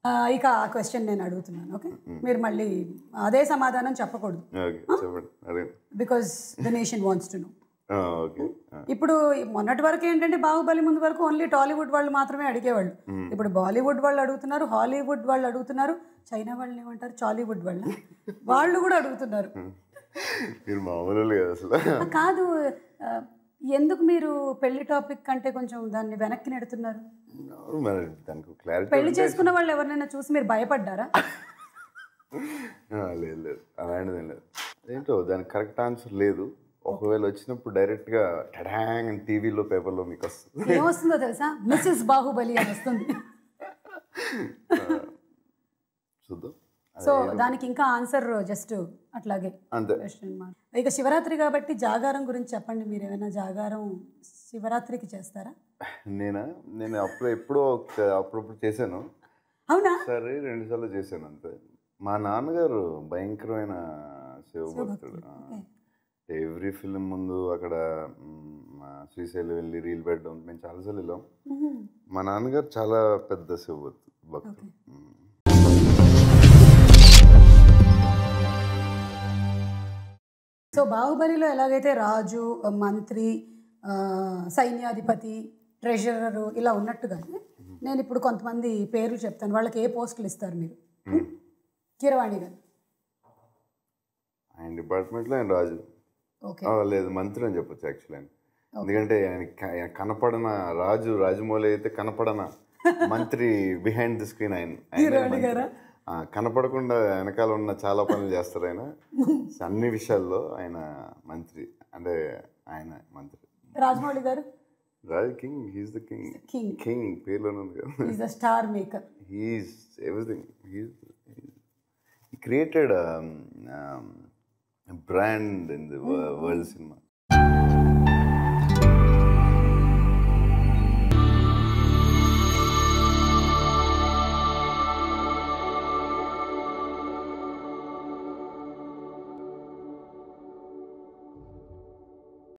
ఆ, ఇక ఆ క్వశ్చన్ నేను అడుగుతున్నాను ఓకే మీరు మళ్ళీ అదే సమాధానం చెప్పకూడదు ఓకే చెప్పండి అదే because the nation wants to know okay ఇప్పుడు మొన్నటి వరకు ఏంటంటే బాహుబలి ముందు వరకు ఓన్లీ టాలీవుడ్ వాళ్ళు మాత్రమే అడిగేవాళ్ళు ఇప్పుడు బాలీవుడ్ వాళ్ళు అడుగుతున్నారు హాలీవుడ్ వాళ్ళు అడుగుతున్నారు చైనా వాళ్ళని ఏమంటారు చాలీవుడ్ వాళ్ళు వాళ్ళు కూడా అడుగుతున్నారు మీరు మామూలు కదా అసలు ఆ, కాదు ఆ, ఎందుకు మీరు పెళ్లి టాపిక్ కంటే కొంచెం దాన్ని వెనక్కి నెడుతున్నారు అవును, మరి దానికి క్లారిటీ పెళ్లి చేసుకున్న వాళ్ళు ఎవరినైనా చూసి మీరు భయపడ్డారా లేదు లేదు అలాంటిది ఏం లేదు ఏంటో దానికి కరెక్ట్ ఆన్సర్ లేదు ఒకవేళ వచ్చినప్పుడు డైరెక్ట్గా టడాంగ్ అని టీవీలో పేపర్లో మీకు వస్తుంది ఏమొస్తుందో తెలుసా మిస్సెస్ బాహుబలి అని వస్తుంది చూద్దాం సో దానికి ఇంకా ఆన్సర్ జస్ట్ అట్లాగే అంతే క్వశ్చన్ మార్క్ ఇక శివరాత్రి కాబట్టి జాగారం గురించి చెప్పండి మీరు ఏమైనా జాగారం శివరాత్రికి చేస్తారా నేనా నేను అప్పుడు ఎప్పుడో ఒక- అప్పుడప్పుడు చేశాను అవునా సరే రెండు సార్లు చేశాను అంతే మా నాన్నగారు భయంకరమైన శివభక్తుడు ఎవ్రీ ఫిలిం ముందు అక్కడ మ్, మా శ్రీశైలం వెళ్ళి రీల్ పెట్టడం మేము చాలాసార్లు వెళ్ళాం మా నాన్నగారు చాలా పెద్ద శివ భక్తుడు మ్. సో బాహుబలిలో ఎలాగైతే రాజు మంత్రి ఆ, సైన్యాధిపతి ట్రెజరరు ఇలా ఉన్నట్టుగానే నేను ఇప్పుడు కొంతమంది పేర్లు చెప్తాను వాళ్ళకి ఏ పోస్టులు ఇస్తారు మీరు కీరవాణి గారు ఆయన డిపార్ట్మెంట్లో ఆయన రాజు ఓకే ఆ, లేదు మంత్రి అని చెప్పొచ్చు యాక్చువల్లీ ఆయన ఎందుకంటే ఆయన క- ఆయన కనపడన రాజు రాజమౌళి అయితే కనపడన మంత్రి బిహైండ్ ది స్క్రీన్ ఆయన ఆయనే మంత్రి. ఆ, కనపడకుండా వెనకాల ఉన్న చాలా పనులు చేస్తారు ఆయన అన్ని విషయాల్లో ఆయన మంత్రి అంటే ఆయన మంత్రి Rajamouli garu Raju king he's the king king king పేర్లోనే ఉంది కదా is the star maker he's everything he's created brand in the world cinema